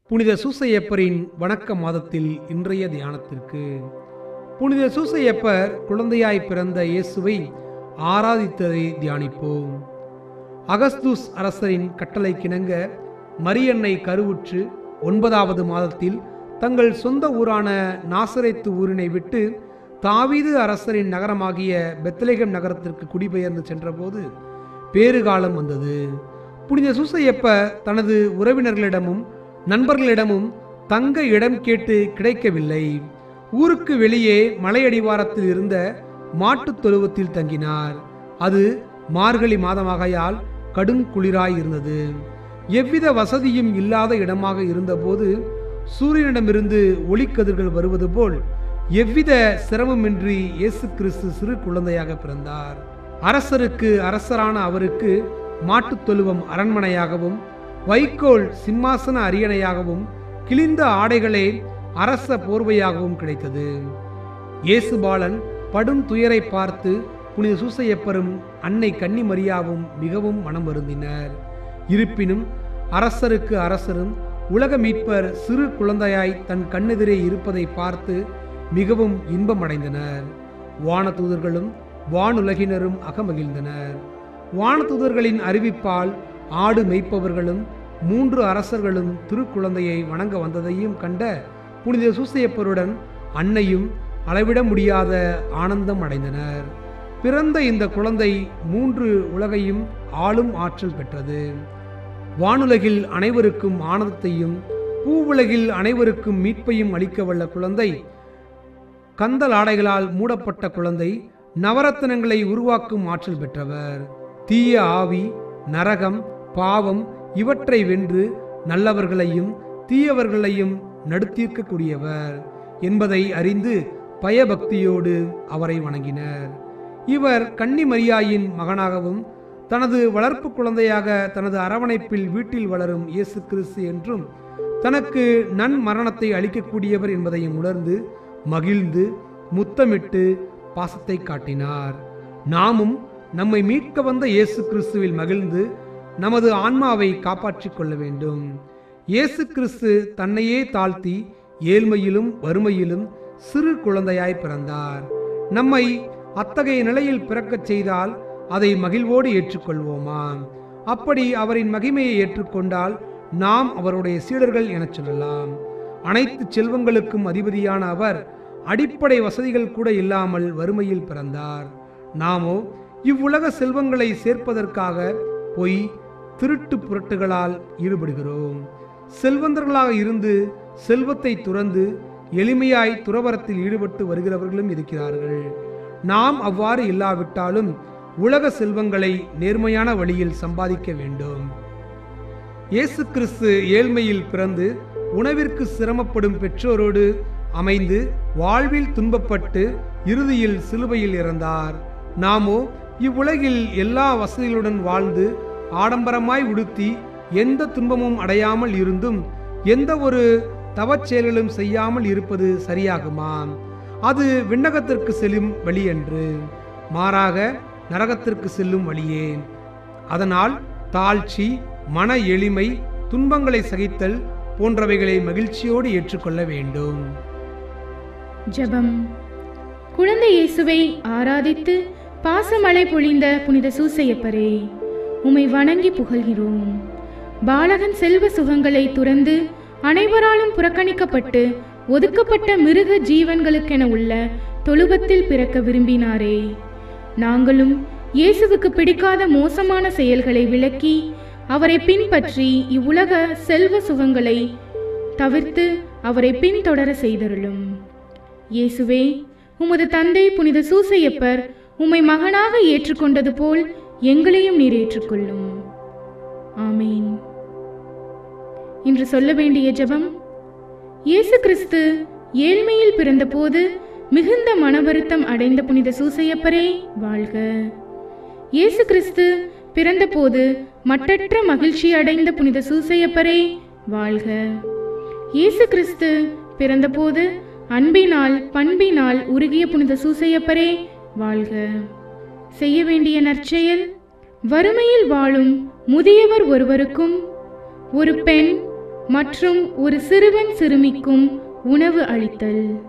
புனித சூசையப்பரின் வணக்க மாதத்தில் இன்றைய தியானத்திற்கு புனித சூசையப்பர் குழந்தையாய் பிறந்த இயேசுவை ஆராதித்ததை தியானிப்போம் அகஸ்துஸ் அரசரின் கட்டளைக்கிணங்க மரியன்னை கருவுற்று ஒன்பதாவது மாதத்தில் தங்கள் சொந்த ஊரான நாசரேத்து ஊரினை விட்டு தாவீது அரசரின் நகரமாகிய பெத்லகேம் நகரத்திற்கு குடிபெயர்ந்து சென்றபோது பேறுகாலம் வந்தது புனித சூசையப்ப தனது உறவினர்களிடமும் நண்பர்களிடமும் தங்க இடம் கேட்டு கிடைக்கவில்லை ஊருக்கு வெளியே மலையடிவாரத்தில் இருந்த மாட்டுத் தொழுவத்தில் தங்கினார் அது மார்கழி மாதமாகையால் கடும் குளிராய் இருந்தது எவ்வித வசதியும் இல்லாத இடமாக இருந்தபோது சூரியனிடமிருந்து ஒளிக்கதிர்கள் வருவது போல் எவ்வித சிரமமின்றி இயேசு கிறிஸ்து சிறு குழந்தையாக பிறந்தார் அரசருக்கு அரசரான அவருக்கு மாட்டுத் தொழுவம் அரண்மனையாகவும் வைக்கோல் சிம்மாசன அரியணையாகவும் கிழிந்த ஆடைகளே அரச போர்வையாகவும் கிடைத்தது இயேசுபாலன் படும் துயரை பார்த்து புனித சூசையப்பரும் அன்னை கன்னிமரியாவும் மிகவும் மனம் வருந்தினர் இருப்பினும் அரசருக்கு அரசரும் உலக மீட்பர் சிறு குழந்தையாய் தன் கண்ணெதிரே இருப்பதை பார்த்து மிகவும் இன்பமடைந்தனர் வானதூதர்களும் வானுலகினரும் அகமகிழ்ந்தனர் வானதூதர்களின் அறிவிப்பால் ஆடு மேய்ப்பவர்களும் மூன்று அரசர்களும் திருக்குழந்தையை வணங்க வந்ததையும் கண்ட புனித சூசையப்பருடன் அன்னையும் அளவிட முடியாத ஆனந்தம் அடைந்தனர் பிறந்த இந்த குழந்தை மூன்று உலகையும் ஆளும் ஆற்றல் பெற்றது வானுலகில் அனைவருக்கும் ஆனந்தத்தையும் பூவுலகில் அனைவருக்கும் மீட்பையும் அளிக்க வல்ல குழந்தை கந்தல் ஆடைகளால் மூடப்பட்ட குழந்தை நவரத்தினங்களை உருவாக்கும் ஆற்றல் பெற்றவர் தீய ஆவி நரகம் பாவம் இவற்றை வென்று நல்லவர்களையும் தீயவர்களையும் நடுத்தீர்க்கக்கூடியவர் என்பதை அறிந்து பயபக்தியோடு அவரை வணங்கினர் இவர் கன்னிமரியாயின் மகனாகவும் தனது வளர்ப்பு குழந்தையாக தனது அரவணைப்பில் வீட்டில் வளரும் இயேசு கிறிஸ்து என்றும் தனக்கு நன் மரணத்தை அளிக்கக்கூடியவர் என்பதையும் உணர்ந்து மகிழ்ந்து முத்தமிட்டு பாசத்தை காட்டினார் நாமும் நம்மை மீட்க வந்த இயேசு கிறிஸ்துவில் மகிழ்ந்து நமது ஆன்மாவை காப்பாற்றிக் கொள்ள வேண்டும் இயேசு கிறிஸ்து தன்னையே தாழ்த்தி ஏழ்மையிலும் வறுமையிலும் சிறு குழந்தையாய் பிறந்தார் நம்மை அத்தகைய நிலையில் பிறக்கச் செய்தால் அதை மகிழ்வோடு ஏற்றுக்கொள்வோமா அப்படி அவரின் மகிமையை ஏற்றுக்கொண்டால் நாம் அவருடைய சீடர்கள் எனச் சொல்லலாம் அனைத்து செல்வங்களுக்கும் அதிபதியான அவர் அடிப்படை வசதிகள் கூட இல்லாமல் வறுமையில் பிறந்தார் நாமோ இவ்வுலக செல்வங்களை சேர்ப்பதற்காக பொய் திருட்டு புரட்டுகளால் ஈடுபடுகிறோம் செல்வந்தர்களாக இருந்து செல்வத்தை துறந்து எளிமையாய் துறவரத்தில் ஈடுபட்டு வருகிறவர்களும் இருக்கிறார்கள் நாம் அவ்வாறு இல்லாவிட்டாலும் உலக செல்வங்களை நேர்மையான வழியில் சம்பாதிக்க வேண்டும் இயேசு கிறிஸ்து ஏழ்மையில் பிறந்து உணவிற்கு சிரமப்படும் பெற்றோரோடு அமைந்து வாழ்வில் துன்பப்பட்டு இறுதியில் சிலுவையில் இறந்தார் நாமோ இவ்வுலகில் எல்லா வசதிகளுடன் வாழ்ந்து ஆடம்பரமாய் உடுத்தி எந்த துன்பமும் அடையாமல் இருந்தும் எந்த ஒரு தவச்செயல்களும் செய்யாமல் இருப்பது சரியாகுமா அது விண்ணகத்திற்கு செல்லும் வழி என்று மாறாக நரகத்திற்கு செல்லும் வழியே அதனால் தாழ்ச்சி மன எளிமை துன்பங்களை சகித்தல் போன்றவைகளை மகிழ்ச்சியோடு ஏற்றுக்கொள்ள வேண்டும் ஜெபம் குழந்தை இயேசுவை ஆராதித்து பாசமழை பொழிந்த புனித சூசையப்பரே உம்மை வணங்கி புகழ்கிறோம் பாலகன் செல்வ சுகங்களை துறந்து அனைவராலும் புறக்கணிக்கப்பட்டு ஒதுக்கப்பட்ட மிருக ஜீவன்களுக்கென உள்ள தொழுவத்தில் பிறக்க விரும்பினாரே நாங்களும் இயேசுவுக்கு பிடிக்காத மோசமான செயல்களை விளக்கி அவரை பின்பற்றி இவ்வுலக செல்வ சுகங்களை தவிர்த்து அவரை பின்தொடர செய்தருளும் இயேசுவே உமது தந்தை புனித சூசையப்பர் உம்மை மகனாக ஏற்றுக்கொண்டது போல் எங்களையும் நீர் ஏற்றுக்கொள்ளும் ஆமீன் இன்று சொல்ல வேண்டிய ஜெபம் இயேசு கிறிஸ்து ஏழ்மையில் பிறந்தபோது மிகுந்த மனவருத்தம் அடைந்த புனித சூசையப்பரே வாழ்க இயேசு கிறிஸ்து பிறந்தபோது மட்டற்ற மகிழ்ச்சி அடைந்த புனித சூசையப்பரே வாழ்க இயேசு கிறிஸ்து பிறந்தபோது அன்பினால் பண்பினால் உருகிய புனித சூசையப்பரே வாழ்க செய்ய வேண்டிய நற்செயல் வறுமையில் வாழும் முதியவர் ஒருவருக்கும் ஒரு பெண் மற்றும் ஒரு சிறுவன் சிறுமிக்கும் உணவு அளித்தல்